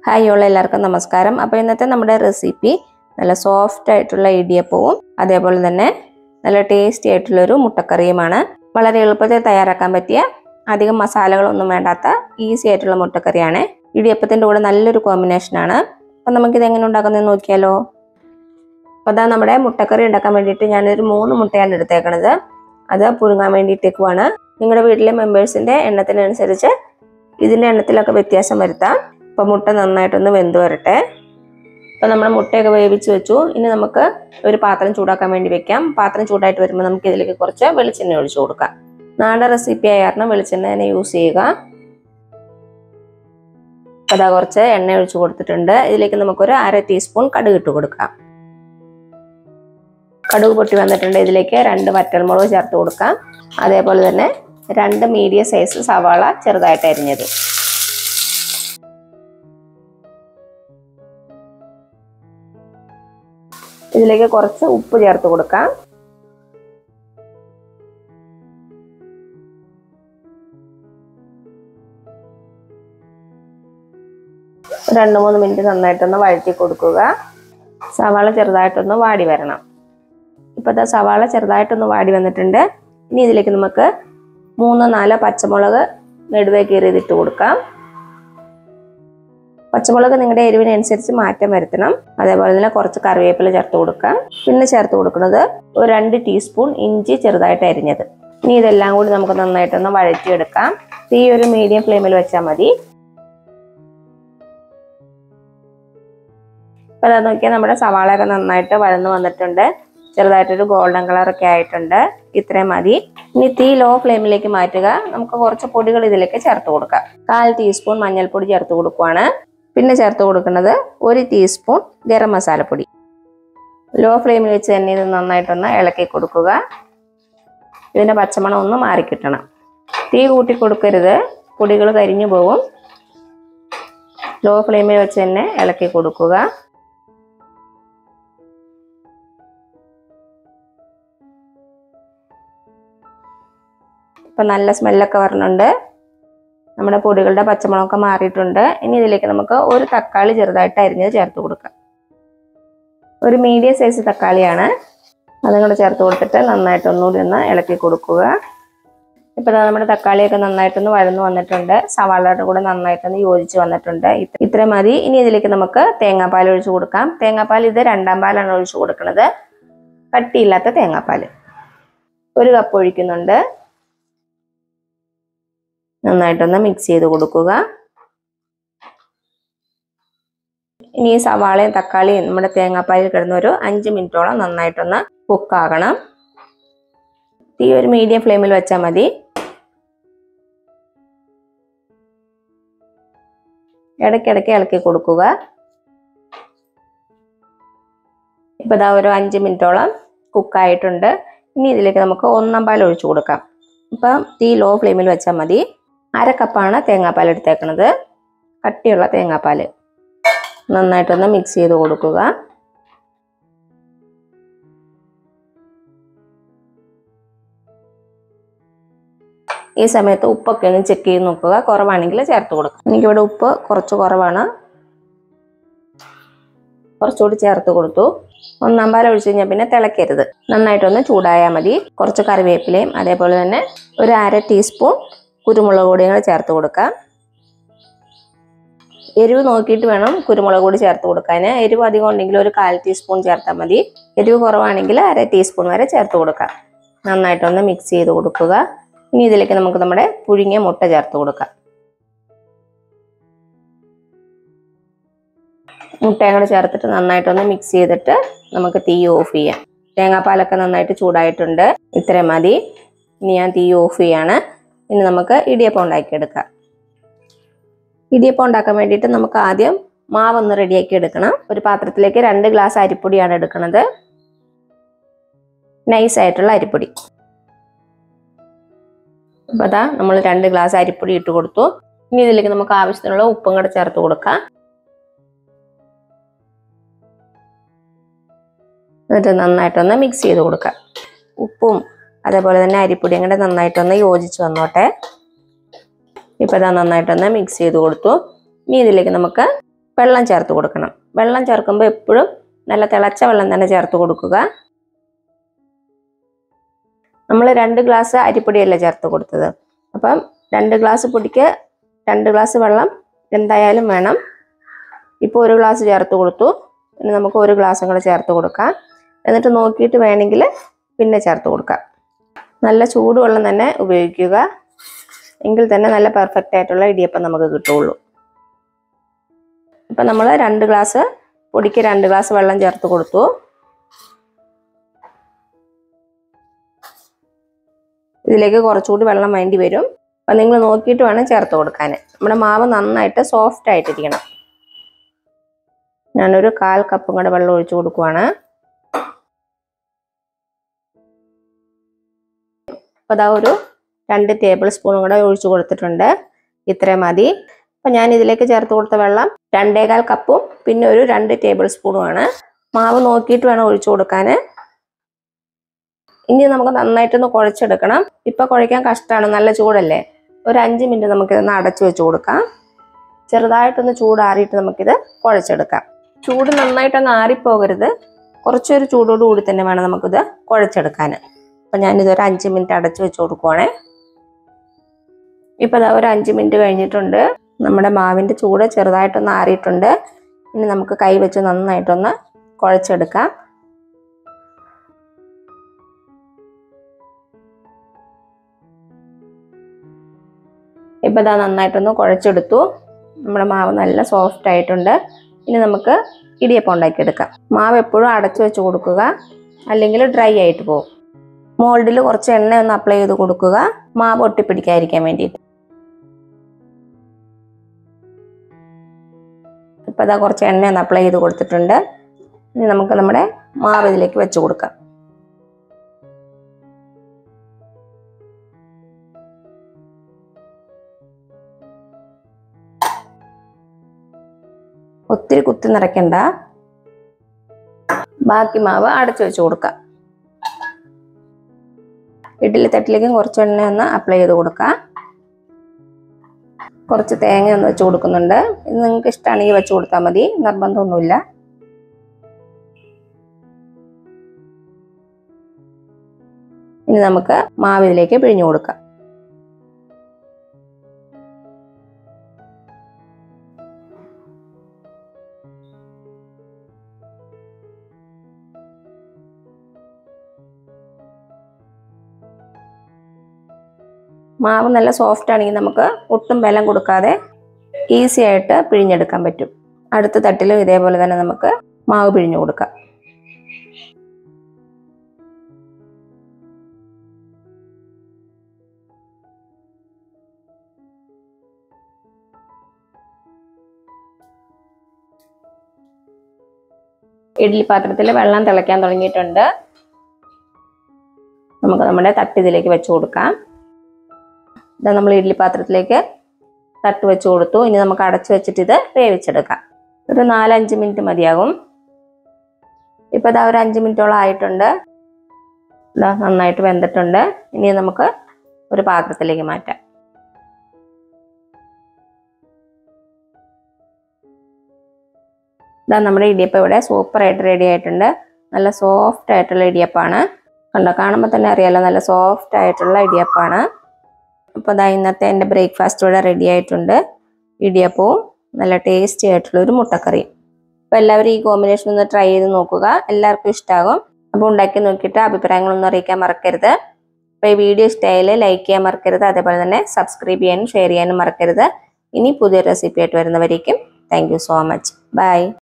hi all എല്ലാവർക്കും നമസ്കാരം അപ്പോൾ ഇന്നത്തെ നമ്മുടെ റെസിപ്പി നല്ല സോഫ്റ്റ് ആയിട്ടുള്ള ഇടിയപ്പവും അതേപോലെ തന്നെ നല്ല ടേസ്റ്റി ആയിട്ടുള്ളൊരു മുട്ടക്കറിയുമാണ് വളരെ എളുപ്പത്തിൽ തയ്യാറാക്കാൻ പറ്റിയ അധികം മസാലകളൊന്നും വേണ്ടാത്ത ഈസി ആയിട്ടുള്ള മുട്ടക്കറിയാണ് ഇടിയപ്പത്തിൻ്റെ കൂടെ നല്ലൊരു കോമ്പിനേഷനാണ് അപ്പം നമുക്കിത് എങ്ങനെ ഉണ്ടാക്കുന്നത് നോക്കിയാലോ അപ്പോൾ അതാ നമ്മുടെ മുട്ടക്കറി ഉണ്ടാക്കാൻ വേണ്ടിയിട്ട് ഞാനൊരു മൂന്ന് മുട്ടയാണ് എടുത്തേക്കണത് അത് പുഴുങ്ങാൻ വേണ്ടിയിട്ടേക്കുവാണ് നിങ്ങളുടെ വീട്ടിലെ മെമ്പേഴ്സിൻ്റെ എണ്ണത്തിനനുസരിച്ച് ഇതിൻ്റെ എണ്ണത്തിലൊക്കെ വ്യത്യാസം വരുത്താം അപ്പോൾ മുട്ട നന്നായിട്ടൊന്ന് വെന്ത് വരട്ടെ അപ്പോൾ നമ്മൾ മുട്ടയൊക്കെ വേവിച്ച് വെച്ചു ഇനി നമുക്ക് ഒരു പാത്രം ചൂടാക്കാൻ വേണ്ടി വെക്കാം പാത്രം ചൂടായിട്ട് വരുമ്പോൾ നമുക്ക് ഇതിലേക്ക് കുറച്ച് വെളിച്ചെണ്ണ ഒഴിച്ചു കൊടുക്കാം നാടൻ റെസിപ്പി ആയ കാരണം വെളിച്ചെണ്ണ തന്നെ യൂസ് ചെയ്യുക അപ്പോൾ അതാ കുറച്ച് എണ്ണ ഒഴിച്ചു കൊടുത്തിട്ടുണ്ട് ഇതിലേക്ക് നമുക്കൊരു അര ടീസ്പൂൺ കടുക് ഇട്ട് കൊടുക്കാം കടുക് പൊട്ടി വന്നിട്ടുണ്ട് ഇതിലേക്ക് രണ്ട് വറ്റൽമുളക് ചേർത്ത് കൊടുക്കാം അതേപോലെ തന്നെ രണ്ട് മീഡിയം സൈസ് സവാള ചെറുതായിട്ട് അരിഞ്ഞത് ഇതിലേക്ക് കുറച്ച് ഉപ്പ് ചേർത്ത് കൊടുക്കാം രണ്ട് മൂന്ന് മിനിറ്റ് നന്നായിട്ടൊന്ന് വഴറ്റി കൊടുക്കുക സവാള ചെറുതായിട്ടൊന്ന് വാടി വരണം ഇപ്പോഴത്തെ സവാള ചെറുതായിട്ടൊന്ന് വാടി വന്നിട്ടുണ്ട് ഇനി ഇതിലേക്ക് നമുക്ക് മൂന്നോ നാലോ പച്ചമുളക് നെടുവേ കീറിയതിട്ട് കൊടുക്കാം പച്ചമുളക് നിങ്ങളുടെ എരിവിനനുസരിച്ച് മാറ്റം വരുത്തണം അതേപോലെ തന്നെ കുറച്ച് കറിവേപ്പില ചേർത്ത് കൊടുക്കാം പിന്നെ ചേർത്ത് കൊടുക്കുന്നത് ഒരു രണ്ട് ടീസ്പൂൺ ഇഞ്ചി ചെറുതായിട്ട് അരിഞ്ഞത് ഇനി ഇതെല്ലാം കൂടി നമുക്ക് നന്നായിട്ടൊന്ന് വഴറ്റിയെടുക്കാം തീ ഒരു മീഡിയം ഫ്ലെയിമിൽ വെച്ചാൽ മതി ഇപ്പം അതാ നോക്കിയാൽ നമ്മുടെ സവാളയൊക്കെ നന്നായിട്ട് വഴന്ന് വന്നിട്ടുണ്ട് ചെറുതായിട്ടൊരു ഗോൾഡൻ കളറൊക്കെ ആയിട്ടുണ്ട് ഇത്രയും മതി ഇനി തീ ലോ ഫ്ലെയിമിലേക്ക് മാറ്റുക നമുക്ക് കുറച്ച് പൊടികൾ ഇതിലേക്ക് ചേർത്ത് കൊടുക്കാം കാൽ ടീസ്പൂൺ മഞ്ഞൾപ്പൊടി ചേർത്ത് കൊടുക്കുവാണ് പിന്നെ ചേർത്ത് കൊടുക്കുന്നത് ഒരു ടീസ്പൂൺ ഗരം മസാലപ്പൊടി ലോ ഫ്ലെയിമിൽ വെച്ച് തന്നെ ഇത് നന്നായിട്ടൊന്ന് ഇളക്കി കൊടുക്കുക ഇതിൻ്റെ പച്ചമണം ഒന്ന് മാറിക്കിട്ടണം തീ കൂട്ടി കൊടുക്കരുത് പൊടികൾ കരിഞ്ഞു പോകും ലോ ഫ്ലെയിമിൽ വെച്ച് തന്നെ ഇളക്കി കൊടുക്കുക ഇപ്പം നല്ല സ്മെല്ലൊക്കെ വരുന്നുണ്ട് നമ്മുടെ പൊടികളുടെ പച്ചമുളകൊക്കെ മാറിയിട്ടുണ്ട് ഇനി ഇതിലേക്ക് നമുക്ക് ഒരു തക്കാളി ചെറുതായിട്ട് അരിഞ്ഞത് ചേർത്ത് കൊടുക്കാം ഒരു മീഡിയം സൈസ് തക്കാളിയാണ് അതും കൂടെ ചേർത്ത് കൊടുത്തിട്ട് നന്നായിട്ട് ഒന്നുകൂടി ഒന്ന് ഇളക്കി കൊടുക്കുക ഇപ്പോൾ നമ്മുടെ തക്കാളിയൊക്കെ നന്നായിട്ടൊന്ന് വഴന്നു വന്നിട്ടുണ്ട് സവാളയുടെ കൂടെ നന്നായിട്ടൊന്ന് യോജിച്ച് വന്നിട്ടുണ്ട് ഇത്ര മതി ഇനി ഇതിലേക്ക് നമുക്ക് തേങ്ങാപ്പാൽ ഒഴിച്ചു കൊടുക്കാം തേങ്ങാപ്പാൽ ഇത് രണ്ടാം പാലാണ് ഒഴിച്ചു കൊടുക്കുന്നത് കട്ടിയില്ലാത്ത തേങ്ങാപ്പാൽ ഒരു കപ്പ് ഒഴിക്കുന്നുണ്ട് നന്നായിട്ടൊന്ന് മിക്സ് ചെയ്ത് കൊടുക്കുക ഇനി ഈ സവാളയും തക്കാളിയും നമ്മുടെ തേങ്ങാപ്പാലിൽ കിടന്ന ഒരു അഞ്ച് മിനിറ്റോളം നന്നായിട്ടൊന്ന് കുക്കാകണം തീ ഒരു മീഡിയം ഫ്ലെയിമിൽ വെച്ചാൽ മതി ഇടയ്ക്കിടയ്ക്ക് ഇളക്കി കൊടുക്കുക ഇപ്പം ഇതാ ഒരു അഞ്ച് മിനിറ്റോളം കുക്കായിട്ടുണ്ട് ഇനി ഇതിലേക്ക് നമുക്ക് ഒന്നാം പാൽ ഒഴിച്ചു കൊടുക്കാം ഇപ്പം തീ ലോ ഫ്ലെയിമിൽ വെച്ചാൽ മതി അര കപ്പാണ് തേങ്ങാപ്പാൽ എടുത്തേക്കണത് കട്ടിയുള്ള തേങ്ങാപ്പാൽ നന്നായിട്ടൊന്ന് മിക്സ് ചെയ്ത് കൊടുക്കുക ഈ സമയത്ത് ഉപ്പൊക്കെ ഒന്ന് ചെക്ക് ചെയ്ത് നോക്കുക കുറവാണെങ്കിൽ ചേർത്ത് കൊടുക്കുക എനിക്കിവിടെ ഉപ്പ് കുറച്ച് കുറവാണ് കുറച്ചുകൂടി ചേർത്ത് കൊടുത്തു ഒന്നാം പാൽ ഒഴിച്ച് കഴിഞ്ഞാൽ പിന്നെ തിളക്കരുത് നന്നായിട്ടൊന്ന് ചൂടായാൽ മതി കുറച്ച് കറിവേപ്പിലയും അതേപോലെ തന്നെ ഒരു അര ടീസ്പൂൺ കുരുമുളക് പൊടിയും കൂടെ ചേർത്ത് കൊടുക്കാം എരിവ് നോക്കിയിട്ട് വേണം കുരുമുളക് പൊടി ചേർത്ത് കൊടുക്കാൻ എരിവ് അധികം ഉണ്ടെങ്കിൽ ഒരു കാൽ ടീസ്പൂൺ ചേർത്താൽ മതി എരിവ് കുറവാണെങ്കിൽ അര ടീസ്പൂൺ വരെ ചേർത്ത് കൊടുക്കാം നന്നായിട്ടൊന്ന് മിക്സ് ചെയ്ത് കൊടുക്കുക ഇനി ഇതിലേക്ക് നമുക്ക് നമ്മുടെ പുഴുങ്ങിയ മുട്ട ചേർത്ത് കൊടുക്കാം മുട്ടയും കൂടെ ചേർത്തിട്ട് നന്നായിട്ടൊന്ന് മിക്സ് ചെയ്തിട്ട് നമുക്ക് തീ ഓഫ് ചെയ്യാം തേങ്ങാപ്പാലൊക്കെ നന്നായിട്ട് ചൂടായിട്ടുണ്ട് ഇത്രയും മതി ഇനി ഞാൻ തീ ഓഫ് ചെയ്യാണ് ഇനി നമുക്ക് ഇടിയപ്പം ഉണ്ടാക്കിയെടുക്കാം ഇടിയപ്പം ഉണ്ടാക്കാൻ വേണ്ടിയിട്ട് നമുക്ക് ആദ്യം മാവൊന്ന് റെഡിയാക്കി എടുക്കണം ഒരു പാത്രത്തിലേക്ക് രണ്ട് ഗ്ലാസ് അരിപ്പൊടിയാണ് എടുക്കുന്നത് നൈസ് ആയിട്ടുള്ള അരിപ്പൊടി അപ്പോൾ അതാ നമ്മൾ രണ്ട് ഗ്ലാസ് അരിപ്പൊടി ഇട്ട് കൊടുത്തു ഇനി ഇതിലേക്ക് നമുക്ക് ആവശ്യത്തിനുള്ള ഉപ്പും കൂടെ ചേർത്ത് കൊടുക്കാം എന്നിട്ട് നന്നായിട്ടൊന്ന് മിക്സ് ചെയ്ത് കൊടുക്കാം ഉപ്പും അതേപോലെ തന്നെ അരിപ്പൊടിയും കൂടെ നന്നായിട്ടൊന്ന് യോജിച്ച് വന്നോട്ടെ ഇപ്പോൾ ഇതാ നന്നായിട്ടൊന്ന് മിക്സ് ചെയ്ത് കൊടുത്തു ഇനി ഇതിലേക്ക് നമുക്ക് വെള്ളം ചേർത്ത് കൊടുക്കണം വെള്ളം ചേർക്കുമ്പോൾ എപ്പോഴും നല്ല തിളച്ച വെള്ളം തന്നെ ചേർത്ത് കൊടുക്കുക നമ്മൾ രണ്ട് ഗ്ലാസ് അരിപ്പൊടിയല്ല ചേർത്ത് കൊടുത്തത് അപ്പം രണ്ട് ഗ്ലാസ് പൊടിക്ക് രണ്ട് ഗ്ലാസ് വെള്ളം എന്തായാലും വേണം ഇപ്പോൾ ഒരു ഗ്ലാസ് ചേർത്ത് കൊടുത്തു ഇനി നമുക്ക് ഒരു ഗ്ലാസും കൂടെ ചേർത്ത് കൊടുക്കാം എന്നിട്ട് നോക്കിയിട്ട് വേണമെങ്കിൽ പിന്നെ ചേർത്ത് കൊടുക്കാം നല്ല ചൂടുവെള്ളം തന്നെ ഉപയോഗിക്കുക എങ്കിൽ തന്നെ നല്ല പെർഫെക്റ്റ് ആയിട്ടുള്ള ഇടിയപ്പം നമുക്ക് കിട്ടുള്ളൂ ഇപ്പം നമ്മൾ രണ്ട് ഗ്ലാസ് പൊടിക്ക് രണ്ട് ഗ്ലാസ് വെള്ളം ചേർത്ത് കൊടുത്തു ഇതിലേക്ക് കുറച്ചുകൂടി വെള്ളം വേണ്ടി വരും അപ്പം നിങ്ങൾ നോക്കിയിട്ട് വേണം ചേർത്ത് കൊടുക്കാൻ നമ്മുടെ മാവ് നന്നായിട്ട് സോഫ്റ്റ് ആയിട്ടിരിക്കണം ഞാനൊരു കാൽ കപ്പും കൂടെ വെള്ളം ഒഴിച്ചു കൊടുക്കുവാണ് അപ്പോൾ അതാ ഒരു രണ്ട് ടേബിൾ സ്പൂണും കൂടെ ഒഴിച്ചു കൊടുത്തിട്ടുണ്ട് ഇത്രയും മതി അപ്പം ഞാൻ ഇതിലേക്ക് ചേർത്ത് കൊടുത്ത വെള്ളം രണ്ടേകാൽ കപ്പും പിന്നെ ഒരു രണ്ട് ടേബിൾ സ്പൂണുമാണ് മാവ് നോക്കിയിട്ട് വേണം ഒഴിച്ചു കൊടുക്കാൻ ഇനി നമുക്ക് നന്നായിട്ടൊന്ന് കുഴച്ചെടുക്കണം ഇപ്പം കുഴയ്ക്കാൻ കഷ്ടമാണ് നല്ല ചൂടല്ലേ ഒരു അഞ്ച് മിനിറ്റ് നമുക്കിതൊന്ന് അടച്ചു വെച്ച് കൊടുക്കാം ചെറുതായിട്ടൊന്ന് ചൂടാറിയിട്ട് നമുക്കിത് കുഴച്ചെടുക്കാം ചൂട് നന്നായിട്ടൊന്ന് ആറിപ്പോകരുത് കുറച്ചൊരു ചൂടോട് കൂടി തന്നെ വേണം നമുക്കിത് കുഴച്ചെടുക്കാൻ അപ്പം ഞാനിതൊരു അഞ്ച് മിനിറ്റ് അടച്ചു വെച്ച് കൊടുക്കുവാണേ ഇപ്പം അതാ ഒരു അഞ്ച് മിനിറ്റ് കഴിഞ്ഞിട്ടുണ്ട് നമ്മുടെ മാവിൻ്റെ ചൂട് ചെറുതായിട്ടൊന്ന് ആറിയിട്ടുണ്ട് ഇനി നമുക്ക് കൈ വെച്ച് നന്നായിട്ടൊന്ന് കുഴച്ചെടുക്കാം ഇപ്പം ഇതാ നന്നായിട്ടൊന്ന് കുഴച്ചെടുത്തു നമ്മുടെ മാവ് നല്ല സോഫ്റ്റ് ആയിട്ടുണ്ട് ഇനി നമുക്ക് ഇടിയപ്പം ഉണ്ടാക്കിയെടുക്കാം മാവ് എപ്പോഴും അടച്ചു വെച്ച് കൊടുക്കുക അല്ലെങ്കിൽ ഡ്രൈ ആയിട്ട് പോകും മോൾഡിൽ കുറച്ച് എണ്ണ ഒന്ന് അപ്ലൈ ചെയ്ത് കൊടുക്കുക മാവ് ഒട്ടിപ്പിടിക്കാതിരിക്കാൻ വേണ്ടിയിട്ട് ഇപ്പം ഇതാ കുറച്ച് എണ്ണ ഒന്ന് അപ്ലൈ ചെയ്ത് കൊടുത്തിട്ടുണ്ട് ഇനി നമുക്ക് നമ്മുടെ മാവ് ഇതിലേക്ക് വെച്ച് കൊടുക്കാം ഒത്തിരി കുത്തി നിറയ്ക്കണ്ട ബാക്കി മാവ് അടച്ചു വെച്ച് കൊടുക്കാം ഇഡ്ഡലി തട്ടിലേക്കും കുറച്ച് എണ്ണ ഒന്ന് അപ്ലൈ ചെയ്ത് കൊടുക്കാം കുറച്ച് തേങ്ങ ഒന്ന് വെച്ച് കൊടുക്കുന്നുണ്ട് ഇത് നിങ്ങൾക്ക് ഇഷ്ടമാണെങ്കിൽ വെച്ച് കൊടുത്താൽ മതി നിർബന്ധമൊന്നുമില്ല ഇനി നമുക്ക് മാവ് ഇതിലേക്ക് പിഴിഞ്ഞു കൊടുക്കാം മാവ് നല്ല സോഫ്റ്റ് ആണെങ്കിൽ നമുക്ക് ഒട്ടും ബലം കൊടുക്കാതെ ഈസി ആയിട്ട് പിഴിഞ്ഞെടുക്കാൻ പറ്റും അടുത്ത തട്ടിലും ഇതേപോലെ തന്നെ നമുക്ക് മാവ് പിഴിഞ്ഞു കൊടുക്കാം ഇഡ്ഡലി പാത്രത്തിൽ വെള്ളം തിളയ്ക്കാൻ തുടങ്ങിയിട്ടുണ്ട് നമുക്ക് നമ്മുടെ തട്ട് ഇതിലേക്ക് വെച്ച് കൊടുക്കാം ഇതാ നമ്മൾ ഇഡ്ഡലി പാത്രത്തിലേക്ക് തട്ട് വെച്ച് കൊടുത്തു ഇനി നമുക്ക് അടച്ചു വെച്ചിട്ട് ഇത് വേവിച്ചെടുക്കാം ഒരു നാലഞ്ച് മിനിറ്റ് മതിയാകും ഇപ്പം ഇതാ ഒരു അഞ്ച് മിനിറ്റോളം ആയിട്ടുണ്ട് ഇതാ നന്നായിട്ട് വെന്തിട്ടുണ്ട് ഇനി നമുക്ക് ഒരു പാത്രത്തിലേക്ക് മാറ്റാം ഇതാ നമ്മുടെ ഇടിയപ്പം ഇവിടെ സൂപ്പറായിട്ട് റെഡി ആയിട്ടുണ്ട് നല്ല സോഫ്റ്റ് ആയിട്ടുള്ള ഇടിയപ്പമാണ് കണ്ടോ കാണുമ്പോൾ തന്നെ അറിയാലോ നല്ല സോഫ്റ്റ് ആയിട്ടുള്ള ഇടിയപ്പമാണ് അപ്പോൾ ഇതാ ഇന്നത്തെ എൻ്റെ ബ്രേക്ക്ഫാസ്റ്റ് ഇവിടെ റെഡി ആയിട്ടുണ്ട് ഇടിയപ്പവും നല്ല ടേസ്റ്റി ആയിട്ടുള്ള ഒരു മുട്ടക്കറിയും അപ്പോൾ എല്ലാവരും ഈ കോമ്പിനേഷൻ ഒന്ന് ട്രൈ ചെയ്ത് നോക്കുക എല്ലാവർക്കും ഇഷ്ടമാകും അപ്പോൾ ഉണ്ടാക്കി നോക്കിയിട്ട് അഭിപ്രായങ്ങളൊന്നും അറിയിക്കാൻ മറക്കരുത് അപ്പോൾ ഈ വീഡിയോ ഇഷ്ടമായാൽ ലൈക്ക് ചെയ്യാൻ മറക്കരുത് അതേപോലെ തന്നെ സബ്സ്ക്രൈബ് ചെയ്യാനും ഷെയർ ചെയ്യാനും മറക്കരുത് ഇനി പുതിയ റെസിപ്പി ആയിട്ട് വരുന്നവരേക്കും thank you so much by